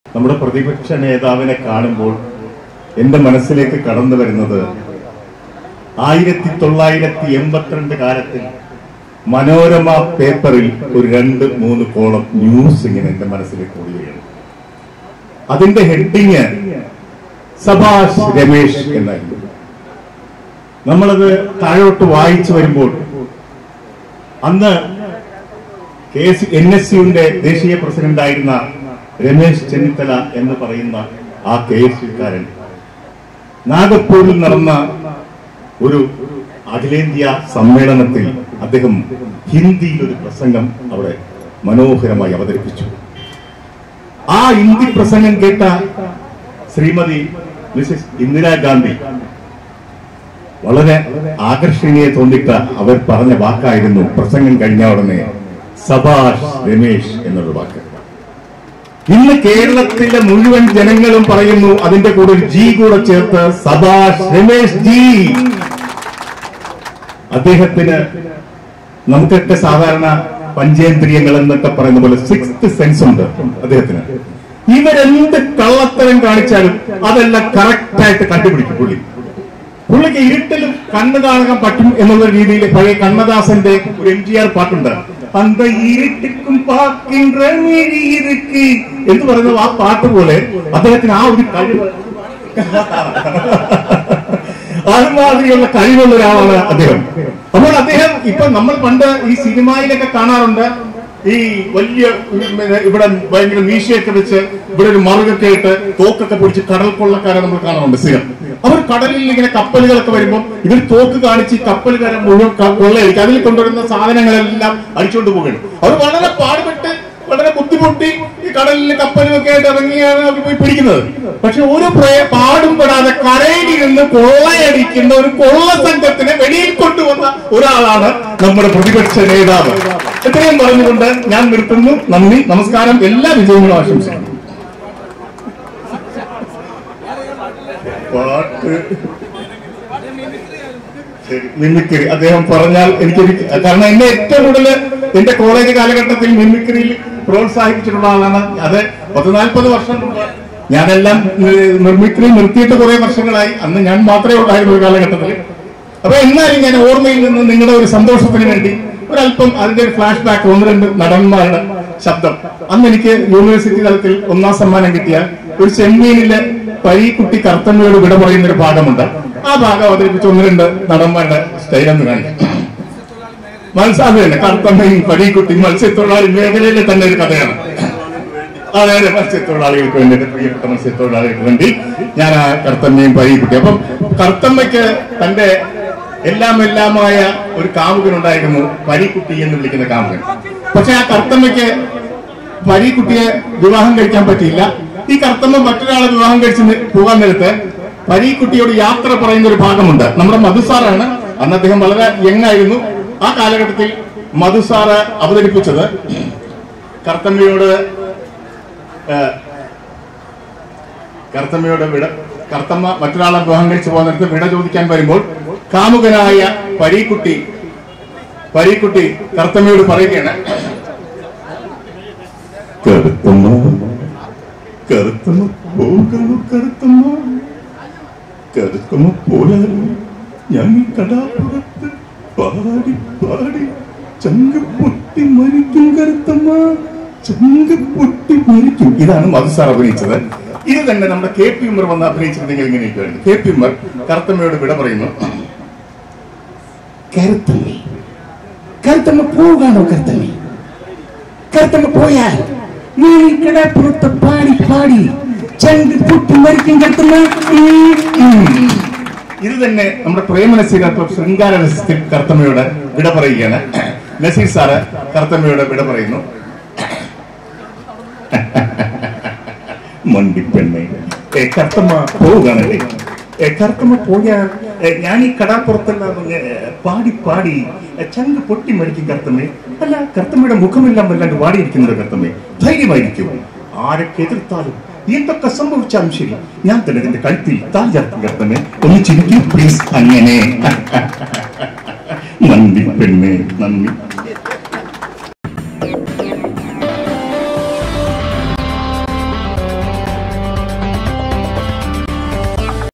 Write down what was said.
നമ്മുടെ പ്രതിപക്ഷ നേതാവിനെ കാണുമ്പോൾ എന്റെ മനസ്സിലേക്ക് കടന്നു വരുന്നത് ആയിരത്തി തൊള്ളായിരത്തി എൺപത്തിരണ്ട് കാലത്തിൽ മനോരമ പേപ്പറിൽ ഒരു രണ്ട് മൂന്ന് കോളം ന്യൂസ് ഇങ്ങനെ എന്റെ മനസ്സിലേക്ക് ഓടുകയാണ് അതിന്റെ ഹെഡിങ് സഭാഷ് രമേശ് എന്നായിരുന്നു നമ്മളത് താഴോട്ട് വായിച്ചു വരുമ്പോൾ അന്ന് കെ എസ് എൻ എസ് യുന്റെ ദേശീയ പ്രസിഡന്റായിരുന്ന രമേശ് ചെന്നിത്തല എന്ന് പറയുന്ന ആ കെ എസ് യുക്കാരൻ നാഗപ്പൂരിൽ നടന്ന ഒരു അഖിലേന്ത്യാ സമ്മേളനത്തിൽ അദ്ദേഹം ഹിന്ദിയിൽ ഒരു പ്രസംഗം അവിടെ മനോഹരമായി അവതരിപ്പിച്ചു ആ ഹിന്ദി പ്രസംഗം കേട്ട ശ്രീമതി മിസസ് ഇന്ദിരാഗാന്ധി വളരെ ആകർഷണീയ തോന്നിട്ട അവർ പറഞ്ഞ വാക്കായിരുന്നു പ്രസംഗം കഴിഞ്ഞ ഉടനെ സഭാഷ് രമേശ് എന്നൊരു വാക്ക് ഇന്ന് കേരളത്തിലെ മുഴുവൻ ജനങ്ങളും പറയുന്നു അതിന്റെ കൂടെ ഒരു ജി കൂടെ ചേർത്ത് സഭാഷ് രമേശ് ജി അദ്ദേഹത്തിന് നമുക്കൊക്കെ സാധാരണ പഞ്ചേന്ദ്രിയങ്ങൾ എന്നൊക്കെ പറയുന്ന പോലെ സിക്സ്ത് സെൻസ് ഉണ്ട് അദ്ദേഹത്തിന് ഇവരെന്ത് കള്ളത്തരം കാണിച്ചാലും അതെല്ലാം കറക്റ്റ് ആയിട്ട് കണ്ടുപിടിക്കും പുള്ളി പുള്ളിക്ക് ഇരുട്ടിലും കണ്ണ് കാണാൻ പറ്റും എന്നുള്ള രീതിയിൽ പഴയ കണ്ണദാസന്റെ ഒരു എം ജി ആർ പാട്ടുണ്ട് അന്ത ഇരുട്ടിക്കും പാക്കിன்ற മിഴി ഇറുക്കി എന്ന് പറയുന്ന ആ പാട്ട് പോലെ അദ്ദേഹത്തിന് ആ ഒരു കഴിവ് അതുമാതിരിയുള്ള കഴിവുള്ള ഒരാളാണ് അദ്ദേഹം അപ്പോൾ അദ്ദേഹം ഇപ്പൊ നമ്മൾ പണ്ട് ഈ സിനിമയിലൊക്കെ കാണാറുണ്ട് ഈ വലിയ ഇവിടെ ഭയങ്കര മീശയൊക്കെ വെച്ച് ഇവിടെ ഒരു മറുകൊക്കെ ഇട്ട് തോക്കൊക്കെ പിടിച്ച് കടൽ കൊള്ളക്കാരെ നമ്മൾ കാണാറുണ്ട് സ്ഥിരം അവർ കടലിൽ ഇങ്ങനെ കപ്പലുകളൊക്കെ വരുമ്പോൾ ഇവർ തോക്ക് കാണിച്ച് ഈ കപ്പലുകാരെ മുഴുവൻ ക- കൊള്ളയടിക്കും അതിൽ കൊണ്ടുവരുന്ന സാധനങ്ങളെല്ലാം അടിച്ചുകൊണ്ട് പോകുകയാണ് അവർ വളരെ പാടുപെട്ട് വളരെ ബുദ്ധിമുട്ടി ഈ കടലിൽ കപ്പലുമൊക്കെ ആയിട്ട് ഇറങ്ങിയാണ് അവർ പോയി പിടിക്കുന്നത് പക്ഷെ ഒരു പ്രയ- പാടും പെടാതെ കരയിലിരുന്ന് കൊള്ളയടിക്കുന്ന ഒരു കൊള്ള സംഘത്തിനെ വെളിയിൽ കൊണ്ടുവന്ന ഒരാളാണ് നമ്മുടെ പ്രതിപക്ഷ നേതാവ് ഇത്രയും പറഞ്ഞുകൊണ്ട് ഞാൻ നിർത്തുന്നു നന്ദി നമസ്കാരം എല്ലാ വിജയങ്ങളും ആശംസിക്കുന്നു പാട്ട് ശരി, മിമിക്രി അദ്ദേഹം പറഞ്ഞാൽ എനിക്കൊരു കാരണം എന്നെ ഏറ്റവും കൂടുതൽ എന്റെ കോളേജ് കാലഘട്ടത്തിൽ മിമിക്രിയിൽ പ്രോത്സാഹിപ്പിച്ചിട്ടുള്ള ആളാണ് അത് പത്ത് നാൽപ്പത് വർഷം മുമ്പ് ഞാനെല്ലാം ഏഹ്, മിമിക്രി നിർത്തിയിട്ട് കുറെ വർഷങ്ങളായി അന്ന് ഞാൻ മാത്രമേ ഉണ്ടായിരുന്നു ഒരു കാലഘട്ടത്തിൽ അപ്പൊ എന്നാലും ഞാൻ ഓർമ്മയിൽ നിന്ന് നിങ്ങളുടെ ഒരു സന്തോഷത്തിന് വേണ്ടി ഒരല്പം അതിന്റെ ഒരു ഫ്ലാഷ് ബാക്ക് ഒന്ന് രണ്ട് നടന്മാരുടെ ശബ്ദം അന്ന് എനിക്ക് യൂണിവേഴ്സിറ്റി തലത്തിൽ ഒന്നാം സമ്മാനം കിട്ടിയ ഒരു ചെമ്മീനിലെ പരീക്കുട്ടി കർത്തമ്മയോട് വിട പറയുന്ന ഒരു ഭാഗമുണ്ട് ആ ഭാഗം അവതരിപ്പിച്ച് ഒന്ന് രണ്ട് നടന്മാരുടെ സ്റ്റൈൽ ഒന്ന് കാണിക്കും മത്സ്യം തന്നെ കർത്തമ്മയും പരീക്കുട്ടിയും മത്സ്യത്തൊഴിലാളി മേഖലയിലെ തന്നെ ഒരു കഥയാണ് അതെ അതെ മത്സ്യത്തൊഴിലാളികൾക്ക് വേണ്ടി എന്റെ പ്രിയപ്പെട്ട മത്സ്യത്തൊഴിലാളികൾക്ക് വേണ്ടി ഞാൻ ആ കർത്തമ്മയും പരീക്കുട്ടി അപ്പം കർത്തമ്മയ്ക്ക് തന്റെ എല്ലാം എല്ലാമായ ഒരു കാമുകനുണ്ടായിരുന്നു പരീക്കുട്ടി എന്ന് വിളിക്കുന്ന കാമുകൻ പക്ഷെ ആ കർത്തമ്മയ്ക്ക് പരീക്കുട്ടിയെ വിവാഹം കഴിക്കാൻ പറ്റിയില്ല ഈ കർത്തമ്മ മറ്റൊരാളെ വിവാഹം കഴിച്ച് നി- പോകാൻ നേരത്ത് പരീക്കുട്ടിയോട് യാത്ര പറയുന്ന ഒരു ഭാഗമുണ്ട് നമ്മുടെ മധുസാറാണ് അന്ന് അദ്ദേഹം വളരെ യങ് ആയിരുന്നു ആ കാലഘട്ടത്തിൽ മധുസാറ് അവതരിപ്പിച്ചത് കർത്തമ്മയോട് ഏഹ്, കർത്തമ്മയോട് വിട കർത്തമ്മ മറ്റൊരാളെ വിവാഹം കഴിച്ചു പോകുന്ന നേരത്ത് വിട ചോദിക്കാൻ വരുമ്പോൾ കാമുകനായ പരീക്കുട്ടി പരീക്കുട്ടി കർത്തമ്മയോട് പറയുകയാണ് കറുത്തമ്മ കറുത്തമ്മ പോകണോ കറുത്തമ്മ കറുത്തമ്മ പോയാലും ഞാൻ ഈ കടാപ്പുറത്ത് പാടി പാടി ചങ്ക പൊട്ടി മരിക്കും കറുത്തമ്മ ചങ്ക പൊട്ടി മരിക്കും ഇതാണ് മധുസാർ അഭിനയിച്ചത് ഇത് തന്നെ നമ്മുടെ കെ പി ഉമർ വന്ന് അഭിനയിച്ചിരുന്നെങ്കിൽ ഇങ്ങനെയൊക്കെയാണ് കെ പി ഉമർ കറുത്തമ്മയോട് വിട പറയുന്നു കരുത്തമ്മ കരുത്തമ്മ പോവുകയാണോ കരുത്തമ്മ കരുത്തമ്മ പോയാൽ നീ കിടപ്പുറത്ത് പാടി പാടി ചങ്ക് പൊട്ടി മരിക്കും കരുത്തമ്മ ഉം, ഉം. ഇത് തന്നെ നമ്മുടെ പ്രേമനസീരത്വം ശൃംഗാര രസത്തിൽ കർത്തമ്മയോട് വിട പറയുകയാണ് നസീർ സാറ് കർത്തമ്മയോട് വിട പറയുന്നു മണ്ടിപ്പെണ്ണെ ഏ, കർത്തമ്മ പോവുകയാണല്ലേ ഏ, കർത്തമ്മ പോയാൽ ഏ, ഞാൻ ഈ കടാപ്പുറത്തെല്ലാം അങ്ങ് പാടി പാടി ഏ, ചങ്ക് പൊട്ടി മരിക്കും കർത്തമ്മേ അല്ല കർത്തമ്മയുടെ മുഖമെല്ലാം വല്ലാണ്ട് വാടിയിരിക്കുന്നത് കർത്തമ്മേ ധൈര്യമായിരിക്കും ആരൊക്കെ എതിർത്താലും എന്തൊക്കെ സംഭവിച്ചാലും ശരി ഞാൻ തന്നെ ഇതിന്റെ കഴുത്തിൽ താൽ ചേർക്കും കർത്തമ്മേ ഒന്ന് ചിരിക്കും പ്ലീസ് അങ്ങനെ നന്ദി പെണ്ണേ നന്ദി